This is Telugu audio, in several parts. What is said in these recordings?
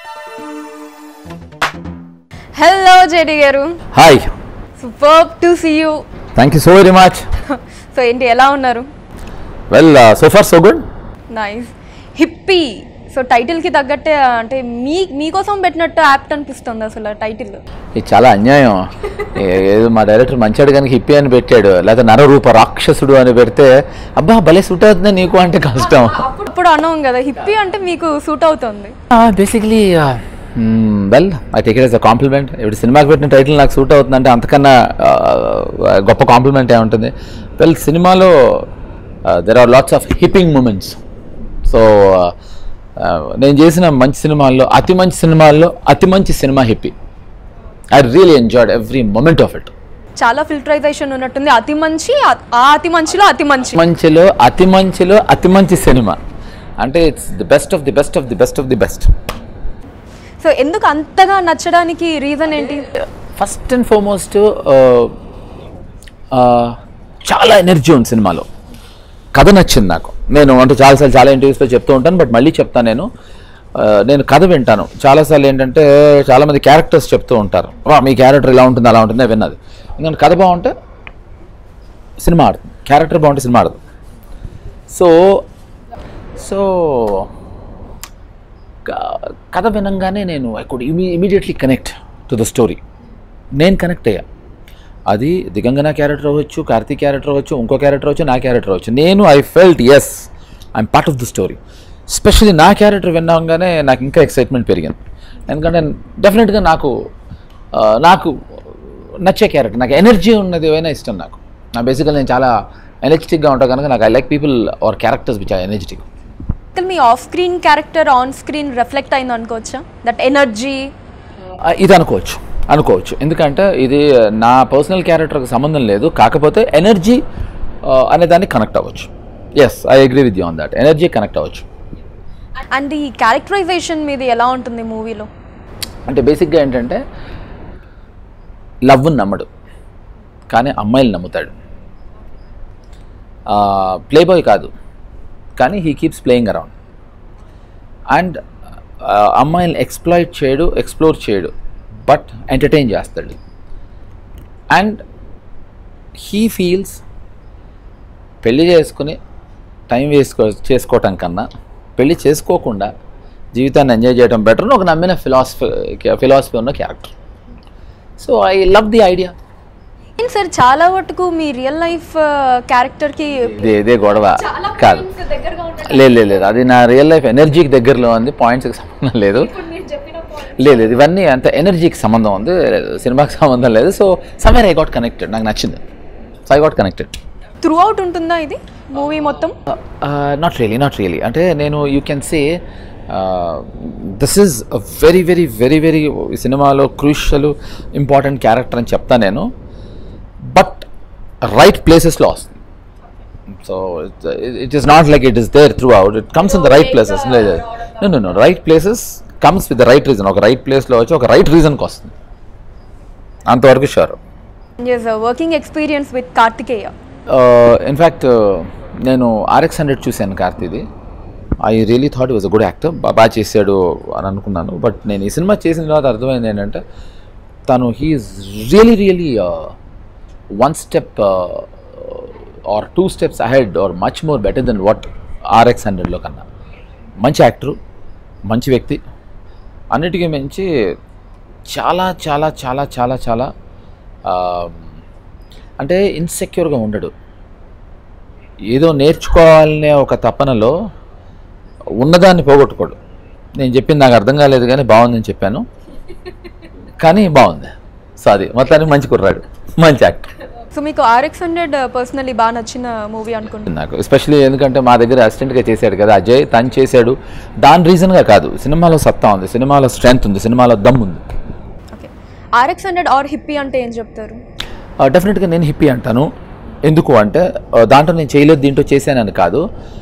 హలో జేడి గారు hi super to see you thank you so very much so ఏంటి ఎలా ఉన్నారు well so far so good nice Hippi so టైటిల్కి తగ్గట్టే అంటే మీ మీకోసం పెట్టినట్టు యాప్ట్ అనిపిస్తుంది అసలు టైటిల్ ఇది చాలా అన్యాయం ఏ- ఏదో మా డైరెక్టర్ మంచాడు కనుక హిప్పీ అని పెట్టాడు లేదా నరరూప రాక్షసుడు అని పెడితే అబ్బా భలే సూట్ అవుతుంది నీకు అంటే కష్టం ఇప్పుడు అన్నాం కదా హిప్పీ అంటే మీకు సూట్ అవుతుంది basically well I take it as a compliment ఇప్పుడు సినిమాకి పెట్టిన టైటిల్ నాకు సూట్ అవుతుంది అంటే అంతకన్నా uh, గొప్ప కాంప్లిమెంట్ ఏముంటుంది వెల్ సినిమాలో there are lots of happening moments so నేను చేసిన మంచి సినిమాల్లో అతి మంచి సినిమాల్లో అతి మంచి సినిమా Hippi I really enjoyed every moment of it చాలా ఫిల్టరైజేషన్ ఉన్నట్టుంది అతి మంచి ఆ- ఆ అతి మంచిలో అతి మంచి మంచిలో అతి మంచిలో అతి మంచి సినిమా అంటే it's the best of the best of the best of the best so ఎందుకు అంతగా నచ్చడానికి రీజన్ ఏంటి ఫస్ట్ అండ్ ఫార్మోస్ట్ చాలా ఎనర్జీ ఉంది సినిమాలో కథ నచ్చింది నాకు నేను అంటే చాలాసార్లు చాలా ఇంటర్వ్యూస్లో చెప్తూ ఉంటాను బట్ మళ్ళీ చెప్తాను నేను ఆ, నేను కథ వింటాను చాలాసార్లు ఏంటంటే చాలామంది క్యారెక్టర్స్ చెప్తూ ఉంటారు "వా, మీ క్యారెక్టర్ ఇలా ఉంటుంది అలా ఉంటుంది విన్నది ఎందుకంటే కథ బాగుంటే సినిమా ఆడుతుంది క్యారెక్టర్ బాగుంటే సినిమా ఆడదు సో సో క- కథ వినంగానే నేను I could immediately connect to the story నేను కనెక్ట్ అయ్యా అది దిగంగన క్యారెక్టర్ అవ్వచ్చు కార్తీక్ క్యారెక్టర్ అవ్వచ్చు ఇంకో క్యారెక్టర్ అవ్వచ్చు నా క్యారెక్టర్ అవ్వచ్చు నేను I felt as I'm part of the story specially నా క్యారెక్టర్ విన్నాగానే నాకు ఇంకా ఎక్సైట్మెంట్ పెరిగింది ఎందుకంటే డెఫినెట్గా నాకు ఆ, నాకు నచ్చే క్యారెక్టర్ నాకు ఎనర్జీ ఉన్నది ఏమైనా ఇష్టం నాకు నా బేసికల్ నేను చాలా ఎనర్జెటిక్గా ఉంటాను కనుక నాకు I like people or characters which are energetic అసలు మీ off screen character on screen reflect అయింది అనుకోవచ్చా దట్ ఎనర్జీ ఆ, ఇది అనుకోవచ్చు అనుకోవచ్చు ఎందుకంటే ఇది నా పర్సనల్ క్యారెక్టర్కి సంబంధం లేదు కాకపోతే ఎనర్జీ అనే దానికి కనెక్ట్ అవ్వచ్చు yes I agree with you on that energy connect అవ్వచ్చు అండ్ ఈ క్యారెక్టరైజేషన్ మీది ఎలా ఉంటుంది మూవీలో అంటే బేసిక్గా ఏంటంటే లవ్ని నమ్మడు కానీ అమ్మాయిలు నమ్ముతాడు ప్లే బాయ్ కాదు కానీ he keeps playing around and అమ్మాయిని ఎక్స్ప్లాయిట్ చేయడు ఎక్స్ప్లోర్ చేయడు బట్ ఎంటర్టైన్ చేస్తాడు అండ్ హీ ఫీల్స్ పెళ్లి చేసుకుని టైం వేసుకో చేసుకోవటం కన్నా పెళ్లి చేసుకోకుండా జీవితాన్ని ఎంజాయ్ చేయడం బెటర్ ఒక నమ్మిన ఫిలాసఫీ ఫిలాసఫీ ఉన్న character so I love the idea sir చాలా మటుకు మీ రియల్ లైఫ్ క్యారెక్టర్కి ఇదే ఇదే గొడవ కాదు లేదు లేదు లేదు అది నా రియల్ లైఫ్ ఎనర్జీకి దగ్గరలో ఉంది పాయింట్స్కి సంబంధం లేదు లేదు లేదు ఇవన్నీ అంత ఎనర్జీకి సంబంధం ఉంది సినిమాకి సంబంధం లేదు so somewhere I got connected నాకు నచ్చింది so I got connected throughout ఉంటుందా ఇది మూవీ మొత్తం నాట్ రియలీ నాట్ రియలీ అంటే నేను you can say this is very very very very సినిమాలో క్రూషియల్ ఇంపార్టెంట్ క్యారెక్టర్ అని చెప్తా నేను బట్ రైట్ ప్లేసెస్లో వస్తుంది so it is not like it is there throughout it comes in the right places no no right places comes with the right reason ఒక రైట్ ప్లేస్లో వచ్చి ఒక రైట్ రీజన్కి వస్తుంది అంతవరకు sure working experience with Karthikeya in fact నేను ఆర్ఎక్స్ హండ్రెడ్ చూశాను కార్తీది I really thought was a good actor బాగా చేశాడు అని అనుకున్నాను బట్ నేను ఈ సినిమా చేసిన తర్వాత అర్థమైంది ఏంటంటే తను he is really really one step or two steps ahead or much more better than what RX హండ్రెడ్లో కన్నా మంచి యాక్టరు మంచి వ్యక్తి అన్నిటికీ మించి చాలా చాలా చాలా చాలా చాలా ఆ, అంటే ఇన్సెక్యూర్గా ఉండడు ఏదో నేర్చుకోవాలనే ఒక తపనలో ఉన్నదాన్ని పోగొట్టుకోడు నేను చెప్పింది నాకు అర్థం కాలేదు కానీ బాగుందని చెప్పాను కానీ బాగుంది సో అది మొత్తానికి మంచి కుర్రాడు మంచి యాక్టర్ సో మీకు ఆర్ఎక్స్ హండ్రెడ్ పర్సనలీ బాగా నచ్చిన మూవీ అనుకుంటున్నాను నాకు ఎస్పెషల్లీ ఎందుకంటే మా దగ్గర అసిస్టెంట్గా చేశాడు కదా అజయ్ తను చేశాడు దాని రీజన్గా కాదు సినిమాలో సత్తా ఉంది సినిమాలో స్ట్రెంగ్త్ ఉంది సినిమాలో దమ్ ఉంది okay RX hundred or Hippi అంటే ఏం చెప్తారు డెఫినెట్గా నేను హిప్పీ అంటాను ఎందుకు అంటే ఆ, దాంట్లో నేను చేయలేదు దీంట్లో చేశానని కాదు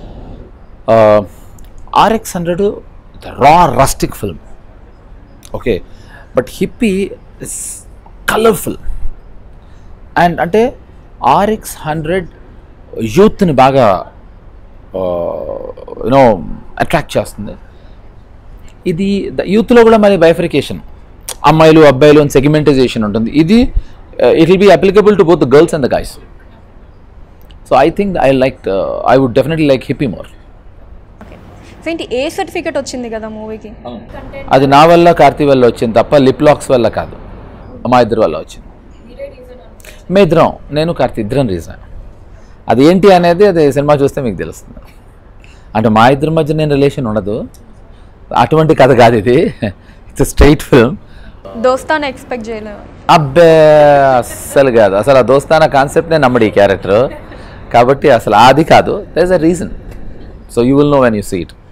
RX hundred raw rustic film okay but Hippi is colourful and అంటే ఆర్ఎక్స్ హండ్రెడ్ యూత్ని బాగా యూనో అట్రాక్ట్ చేస్తుంది ఇది యూత్లో కూడా మరి బైఫరికేషన్ అమ్మాయిలు అబ్బాయిలు అని సెగ్మెంటైజేషన్ ఉంటుంది ఇది it will be applicable to both girls and the guys so I think I like I would definitely like Hippi more okay so ఏంటి ఏ సర్టిఫికేట్ వచ్చింది కదా మూవీకి అది నా వల్ల కార్తీ వల్ల వచ్చింది తప్ప లిప్ లాక్స్ వల్ల కాదు మా ఇద్దరి వల్ల వచ్చింది మీ ఇద్దరం నేను కార్తీ ఇద్దరం రీజన్ అది ఏంటి అనేది అది సినిమా చూస్తే మీకు తెలుస్తుంది అంటే మా ఇద్దరి మధ్య నేను రిలేషన్ ఉండదు అటువంటి కథ కాదు ఇది ఇట్స్ స్ట్రైట్ ఫిల్మ్ దోస్తాను ఎక్స్పెక్ట్ చేయలేము అబ్బే అస్సలు కాదు అసలు ఆ దోస్తాన కాన్సెప్ట్నే నమ్మడు ఈ క్యారెక్టర్ కాబట్టి అసలు అది కాదు there is a reason so you will know when you see it